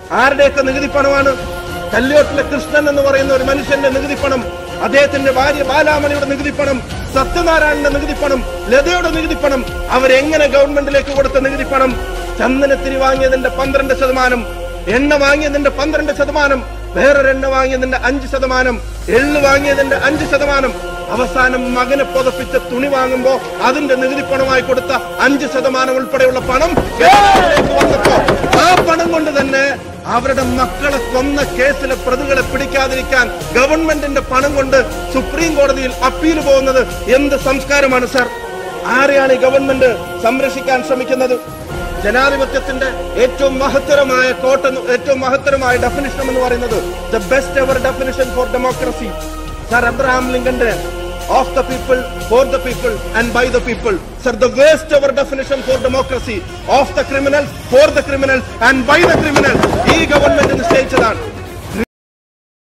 ആരുടെയൊക്കെ നികുതി പണമാണ് കല്യോട്ടിലെ കൃഷ്ണൻ എന്ന് പറയുന്ന ഒരു മനുഷ്യന്റെ നികുതി പണം അദ്ദേഹത്തിന്റെ ഭാര്യ ബാലാമണിയുടെ നികുതി പണം സത്യനാരായണന്റെ നികുതി പണം ലതയുടെ നികുതി പണം അവരെങ്ങനെ ഗവൺമെന്റിലേക്ക് കൊടുത്ത നികുതി പണം ചന്ദനത്തിരി വാങ്ങിയതിന്റെ പന്ത്രണ്ട് ശതമാനം എണ്ണ വാങ്ങിയതിന്റെ പന്ത്രണ്ട് ശതമാനം വേറൊരു എണ്ണ വാങ്ങിയതിന്റെ അഞ്ച് ശതമാനം എള്ള് വാങ്ങിയതിന്റെ അഞ്ച് ശതമാനം അവസാനം മകനെ പുതപ്പിച്ച തുണി വാങ്ങുമ്പോ അതിന്റെ നികുതി പണമായി കൊടുത്ത അഞ്ച് ശതമാനം ഉൾപ്പെടെയുള്ള പണം കേരളത്തിലേക്ക് വന്നപ്പോ ആ പണം കൊണ്ട് തന്നെ അവരുടെ മക്കളെ കൊന്ന കേസിലെ പ്രതികളെ പിടിക്കാതിരിക്കാൻ ഗവൺമെന്റിന്റെ പണം കൊണ്ട് സുപ്രീം കോടതിയിൽ അപ്പീൽ പോകുന്നത് എന്ത് സംസ്കാരമാണ് സാർ ആരെയാണ് ഈ ഗവൺമെന്റ് സംരക്ഷിക്കാൻ ശ്രമിക്കുന്നത് ജനാധിപത്യത്തിന്റെ ഏറ്റവും മഹത്തരമായ കോട്ട് എന്ന് ഏറ്റവും മഹത്തരമായ ഡെഫിനിഷൻ എന്ന് പറയുന്നത് the best ever definition for democracy sir Abraham ലിങ്കന്റെ of the people for the people and by the people sir the worst ever definition for democracy of the criminal for the criminal and by the criminal ഈ government